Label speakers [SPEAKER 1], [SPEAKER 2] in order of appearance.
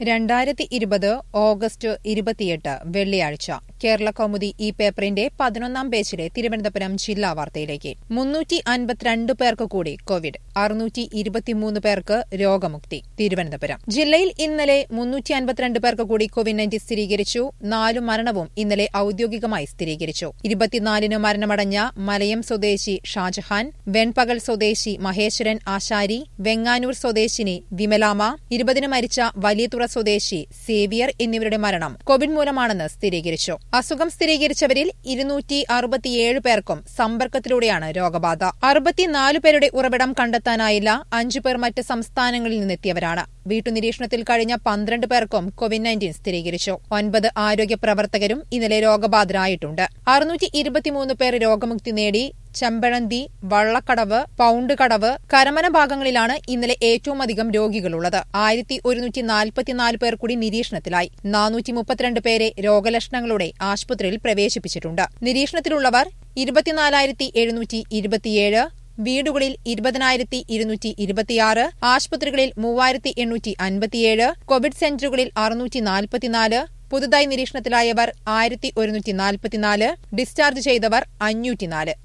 [SPEAKER 1] രണ്ടായിരത്തി ഇരുപത് ഓഗസ്റ്റ് ഇരുപത്തിയെട്ട് വെള്ളിയാഴ്ച കേരള കൗമുദി ഈ പേപ്പറിന്റെ പതിനൊന്നാം പേജിലെ തിരുവനന്തപുരം ജില്ലാ വാർത്തയിലേക്ക് മുന്നൂറ്റി അൻപത്തിരണ്ട് പേർക്ക് കൂടി കോവിഡ് അറുന്നൂറ്റി ഇരുപത്തിമൂന്ന് പേർക്ക് രോഗമുക്തി തിരുവനന്തപുരം ജില്ലയിൽ ഇന്നലെ മുന്നൂറ്റി അൻപത്തിരണ്ട് പേർക്ക് കൂടി കോവിഡ് നയൻറ്റീൻ സ്ഥിരീകരിച്ചു നാലു മരണവും ഇന്നലെ ഔദ്യോഗികമായി സ്ഥിരീകരിച്ചു ഇരുപത്തിനാലിന് മരണമടഞ്ഞ മലയം സ്വദേശി ഷാജഹാൻ വെൺപകൽ സ്വദേശി മഹേശ്വരൻ ആശാരി വെങ്ങാനൂർ സ്വദേശിനി വിമലാമ ഇരുപതിന് മരിച്ച വലിയതുറ സ്വദേശി സേവിയർ എന്നിവരുടെ മരണം കോവിഡ് മൂലമാണെന്ന് സ്ഥിരീകരിച്ചു അസുഖം സ്ഥിരീകരിച്ചവരിൽ ഇരുന്നൂറ്റി അറുപത്തിയേഴ് പേർക്കും സമ്പർക്കത്തിലൂടെയാണ് രോഗബാധ അറുപത്തിനാല് പേരുടെ ഉറവിടം കണ്ടെത്താനായില്ല അഞ്ചു പേർ മറ്റ് സംസ്ഥാനങ്ങളിൽ നിന്നെത്തിയവരാണ് വീട്ടുനിരീക്ഷണത്തിൽ കഴിഞ്ഞ പന്ത്രണ്ട് പേർക്കും കോവിഡ് നയൻറ്റീൻ സ്ഥിരീകരിച്ചു ഒൻപത് ആരോഗ്യ പ്രവർത്തകരും ഇന്നലെ രോഗബാധിതരായിട്ടുണ്ട് അറുന്നൂറ്റി ഇരുപത്തിമൂന്ന് പേർ രോഗമുക്തി നേടി ചെമ്പഴന്തി വള്ളക്കടവ് പൌണ്ട് കടവ് കരമന ഭാഗങ്ങളിലാണ് ഇന്നലെ ഏറ്റവും അധികം രോഗികളുള്ളത് ആയിരത്തി ഒരുന്നൂറ്റി നാൽപ്പത്തിനാല് പേർ കൂടി നിരീക്ഷണത്തിലായി നാനൂറ്റി മുപ്പത്തിരണ്ട് പേരെ രോഗലക്ഷണങ്ങളോടെ ആശുപത്രിയിൽ പ്രവേശിപ്പിച്ചിട്ടുണ്ട് നിരീക്ഷണത്തിലുള്ളവർ ഇരുപത്തിനാലായിരത്തി എഴുന്നൂറ്റി ഇരുപത്തിയേഴ് വീടുകളിൽ ഇരുപതിനായിരത്തി ഇരുന്നൂറ്റി ഇരുപത്തിയാറ് ആശുപത്രികളിൽ മൂവായിരത്തി എണ്ണൂറ്റി അൻപത്തിയേഴ് കോവിഡ് സെന്ററുകളിൽ അറുന്നൂറ്റി നാൽപ്പത്തിനാല് പുതുതായി നിരീക്ഷണത്തിലായവർ ആയിരത്തി ഒരുന്നൂറ്റി നാൽപ്പത്തിനാല് ഡിസ്ചാർജ് ചെയ്തവർ അഞ്ഞൂറ്റിനാല്